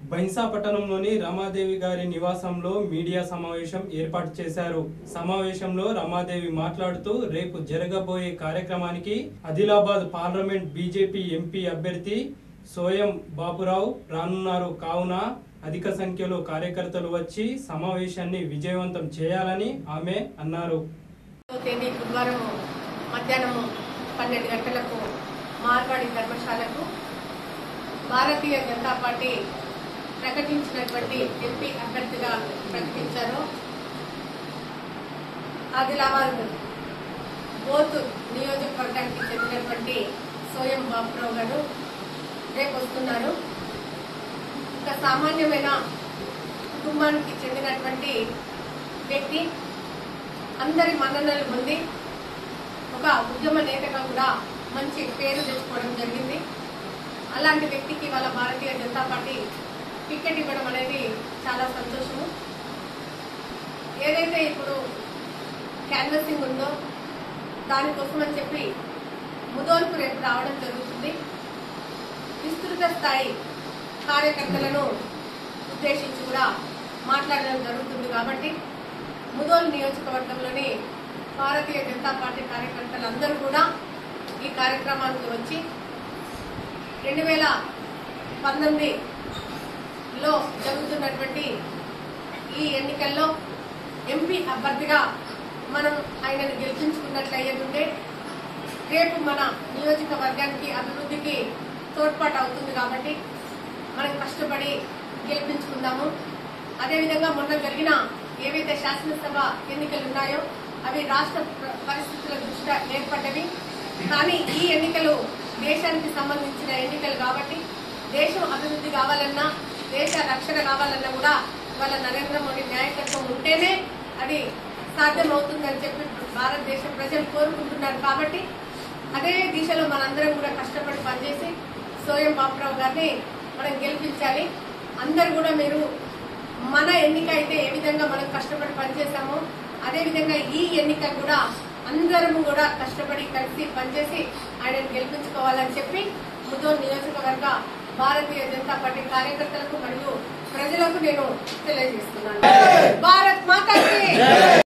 బైన్సా పట్టణంలోని రమాదేవి గారి నివాసంలో మీడియా సమావేశం ఏర్పాటు చేశారు సమావేశంలో రమాదేవి మాట్లాడుతూ రేపు జరగబోయే కార్యక్రమానికి ఆదిలాబాద్ పార్లమెంట్ బీజేపీ ఎంపీ అభ్యర్థి సోయం బాపురావు రానున్నారు కావున అధిక సంఖ్యలో కార్యకర్తలు వచ్చి సమావేశాన్ని విజయవంతం చేయాలని ఆమె అన్నారు ఐదవ తేదీ బుధవారం మధ్యాహ్నం పన్నెండు గంటలకు మార్వాడి ధర్మశాలకు భారతీయ జనతా పార్టీ ప్రకటించినటువంటి ఎంపీ అభ్యర్థిగా ప్రకటించారు ఆదిలాబాద్ బోత్ నియోజకవర్గానికి చెందినటువంటి సోయం బాపురావు గారు రేపు వస్తున్నారు ఒక సామాన్యమైన కుటుంబానికి చెందినటువంటి వ్యక్తి అందరి మన్ననలు పొంది ఒక ఉద్యమ నేతగా కూడా మంచి పేరు తెచ్చుకోవడం జరిగింది అలాంటి వ్యక్తికి వాళ్ళ భారతీయ జనతా పార్టీ టికెట్ ఇవ్వడం అనేది చాలా సంతోషము ఏదైతే ఇప్పుడు క్యాన్వసింగ్ ఉందో దానికోసం అని చెప్పి ముదోల్కు రేపు రావడం జరుగుతుంది విస్తృత స్థాయి కార్యకర్తలను ఉద్దేశించి కూడా మాట్లాడడం జరుగుతుంది కాబట్టి ముదోల్ నియోజకవర్గంలోని భారతీయ జనతా పార్టీ కార్యకర్తలందరూ కూడా ఈ కార్యక్రమానికి వచ్చి రెండు వేల పంతొమ్మిదిలో జరుగుతున్నటువంటి ఈ ఎన్నికల్లో ఎంపీ అభ్యర్థిగా మనం ఆయనను గెలిపించుకున్నట్లయ్యేదుంటే రేపు మన నియోజకవర్గానికి అభివృద్ధికి తోడ్పాటు అవుతుంది కాబట్టి మనం కష్టపడి గెలిపించుకుందాము అదేవిధంగా మొన్న జరిగిన ఏవైతే శాసనసభ ఎన్నికలు ఉన్నాయో అవి రాష్ట్ర ప్ర- పరిస్థితుల దృష్ట్యా ఏర్పడ్డవి కానీ ఈ ఎన్నికలు దేశానికి సంబంధించిన ఎన్నికలు కాబట్టి దేశం అభివృద్ధి కావాలన్నా దేశ రక్షణ కావాలన్నా కూడా ఇవాళ నరేంద్ర మోడీ నాయకత్వం ఉంటేనే అది సాధ్యమవుతుందని చెప్పి భారతదేశ ప్రజలు కోరుకుంటున్నారు కాబట్టి అదే దిశలో మనందరం కూడా కష్టపడి పనిచేసి సోయం బాపురావు గారిని మనం గెలిపించాలి అందరు కూడా మీరు మన ఎన్నిక అయితే ఏ విధంగా మనం కష్టపడి పనిచేసామో అదే విధంగా ఈ ఎన్నిక కూడా అందరము కూడా కష్టపడి కలిసి పనిచేసి ఆయనను గెలిపించుకోవాలని చెప్పి ముదోల్ నియోజకవర్గ భారతీయ జనతా పార్టీ కార్యకర్తలకు మరియు ప్రజలకు నేను తెలియజేస్తున్నాను భారత్ మాతాకి